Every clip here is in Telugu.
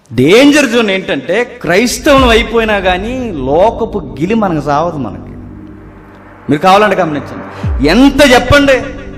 డేంజర్ జోన్ ఏంటంటే క్రైస్తవం అయిపోయినా కానీ లోకపు గిలి మనకు సావదు మనకి మీరు కావాలంటే గమనించండి ఎంత చెప్పండి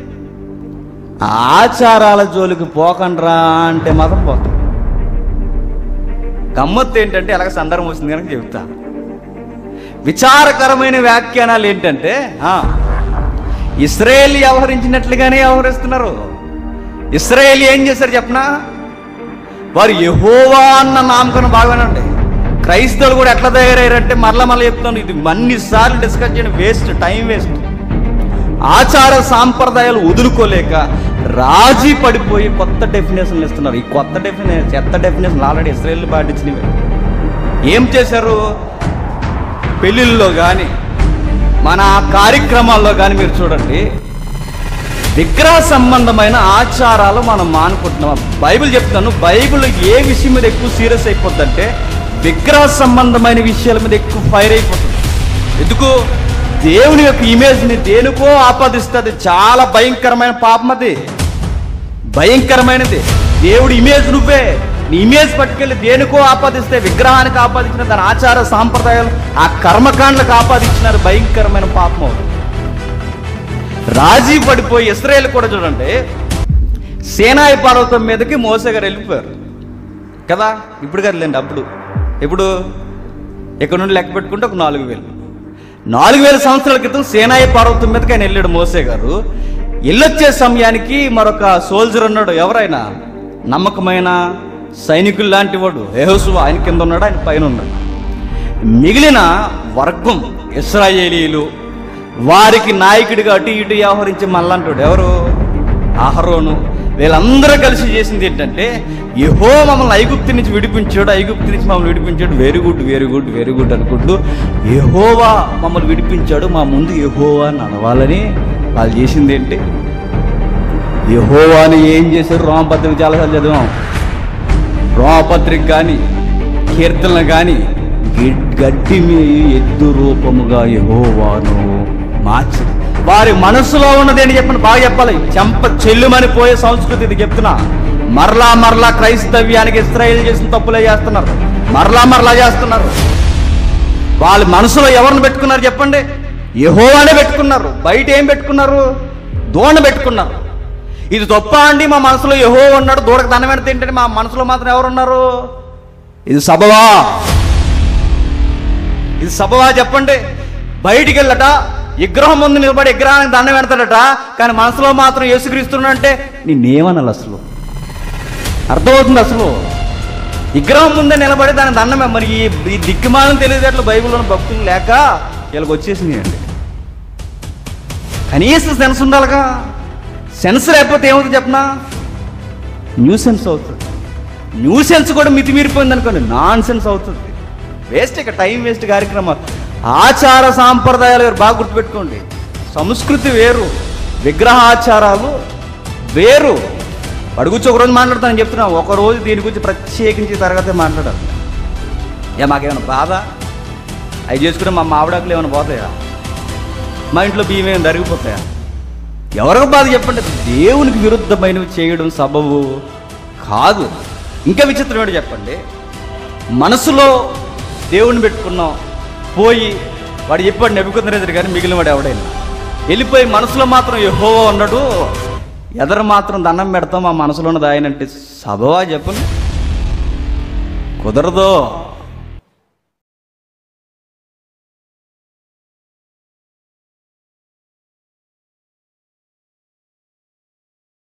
ఆచారాల జోలికి పోకండ్రా అంటే మాత్రం పోతాం గమ్మత్తు ఏంటంటే ఎలాగ సందర్భం వస్తుంది కనుక చెబుతా విచారకరమైన వ్యాఖ్యానాలు ఏంటంటే ఆ, ఇస్రాయేల్ వ్యవహరించినట్లుగానే వ్యవహరిస్తున్నారు ఇస్రాయేల్ ఏం చేశారు చెప్పనా వారు యహోవా అన్న నామకరణం బాగానండి క్రైస్తవులు కూడా ఎట్లా తయారయ్యారంటే మరలా మరలా చెప్తాను ఇది అన్నిసార్లు డిస్కస్ చేయడం వేస్ట్ టైం వేస్ట్ ఆచార సాంప్రదాయాలు వదులుకోలేక రాజీ పడిపోయి కొత్త డెఫినేషన్లు ఇస్తున్నారు ఈ కొత్త డెఫినేషన్ చెత్త డెఫినేషన్ ఆల్రెడీ ఇస్రాయేల్ పాటించినవి ఏం చేశారు పెళ్ళిళ్ళలో కానీ మన కార్యక్రమాల్లో కానీ మీరు చూడండి విగ్రహ సంబంధమైన ఆచారాలు మనం మానుకుంటున్నాం బైబిల్ చెప్తాను బైబిల్ ఏ విషయం మీద ఎక్కువ సీరియస్ అయిపోద్దంటే విగ్రహ సంబంధమైన విషయాల మీద ఎక్కువ ఫైర్ అయిపోతుంది ఎందుకు దేవుని యొక్క ఇమేజ్ని దేనికో ఆపాదిస్తుంది చాలా భయంకరమైన పాపం అది భయంకరమైనది దేవుడి ఇమేజ్ నువ్వే నీ ఇమేజ్ పట్టుకెళ్ళి దేనికో ఆపాదిస్తే విగ్రహానికి ఆపాదించిన దాని ఆచార సాంప్రదాయాలు ఆ కర్మకాండలకు ఆపాదించినారు భయంకరమైన పాపం అవుతుంది రాజీ పడిపోయి ఇస్రాయేల్ కూడా చూడండి సేనాయి పర్వతం మీదకి మోసే గారు వెళ్ళిపోయారు కదా ఇప్పుడు కదలేండి అప్పుడు ఇప్పుడు ఇక్కడ నుండి లెక్క పెట్టుకుంటే ఒక నాలుగు వేలు నాలుగు వేల సంవత్సరాల క్రితం సేనాయి పర్వతం మీదకి ఆయన వెళ్ళాడు మోసే గారు వెళ్ళొచ్చే సమయానికి మరొక సోల్జర్ ఉన్నాడు ఎవరైనా నమ్మకమైన సైనికులు లాంటి వాడు యెహోషువ ఆయన కింద ఉన్నాడు ఆయన పైన ఉన్నాడు మిగిలిన వర్గం ఇస్రాయేలీలు వారికి నాయకుడిగా అటు ఇటు వ్యవహరించి మళ్ళంటాడు ఎవరు అహరోను వీళ్ళందరూ కలిసి చేసింది ఏంటంటే యహో మమ్మల్ని ఐగుప్తు నుంచి విడిపించాడు ఐగుప్తు నుంచి మమ్మల్ని విడిపించాడు very good very good very good అనుకుంటూ యహోవా మమ్మల్ని విడిపించాడు మా ముందు యహోవా నడవాలని వాళ్ళు చేసింది ఏంటి యహోవాని ఏం చేశారు రామపత్రిక చాలాసార్లు చదివాం రోమపత్రిక కానీ కీర్తనలు కానీ గడ్డి మీ ఎద్దు రూపముగా యహోవాను మార్చి వారి మనసులో ఉన్నది ఏంటి చెప్పండి బాగా చెప్పాలి చెంప చెల్లుమని పోయే సంస్కృతి ఇది చెప్తున్నా మరలా మరలా క్రైస్తవ్యానికి ఇస్రాయేల్ చేసిన తప్పులే చేస్తున్నారు మరలా మరలా చేస్తున్నారు వాళ్ళ మనసులో ఎవరిని పెట్టుకున్నారు చెప్పండి యహోవానే పెట్టుకున్నారు బయట ఏం పెట్టుకున్నారు దోణ పెట్టుకున్నారు ఇది తప్ప అండి మా మనసులో యహో ఉన్నాడు దూడకు దండం పెడితే ఏంటంటే మా మనసులో మాత్రం ఎవరున్నారు ఇది సబవా ఇది సబవా చెప్పండి బయటికి వెళ్ళట విగ్రహం ముందు నిలబడి విగ్రహానికి దండం పెడతాడట కానీ మనసులో మాత్రం యేసుక్రీస్తున్నాడంటే నేనేమనాలి అసలు అర్థమవుతుంది అసలు విగ్రహం ముందే నిలబడి దాని దండమే మరి ఈ ఈ దిక్కుమాలను తెలియదేట్లు బైబిల్లోని భక్తులు లేక వీళ్ళకి వచ్చేసినాయండి కనీసం సెన్స్ ఉండాలిగా సెన్స్ లేకపోతే ఏమవుతుంది చెప్పనా న్యూ సెన్స్ అవుతుంది న్యూ సెన్స్ కూడా మితిమీరిపోయింది అనుకోండి నాన్ సెన్స్ అవుతుంది వేస్ట్ ఇక టైం వేస్ట్ కార్యక్రమాలు ఆచార సాంప్రదాయాలు వేరు బాగా గుర్తుపెట్టుకోండి సంస్కృతి వేరు విగ్రహాచారాలు వేరు అడుగుచ్చి ఒక రోజు మాట్లాడతానని చెప్తున్నా ఒక రోజు దీని గురించి ప్రత్యేకించి తరగతి మాట్లాడాలి ఏ మాకేమైనా బాధ అవి చేసుకుంటే మా మావిడాకులు ఏమైనా పోతాయా మా ఇంట్లో బియ్యం ఏమైనా జరిగిపోతాయా ఎవరికి బాధ చెప్పండి దేవునికి విరుద్ధమైనవి చేయడం సబబు కాదు ఇంకా విచిత్రం ఏంటో చెప్పండి మనసులో దేవుని పెట్టుకున్నాం పోయి వాడు చెప్పాడు నెప్పుకుందరేది కానీ మిగిలిన వాడు ఎవడైనా వెళ్ళిపోయి మనసులో మాత్రం యెహోవా ఉన్నాడు ఎదరు మాత్రం దండం పెడతాం మా మనసులో ఉన్నది ఆయన అంటే సబవా చెప్పండి కుదరదు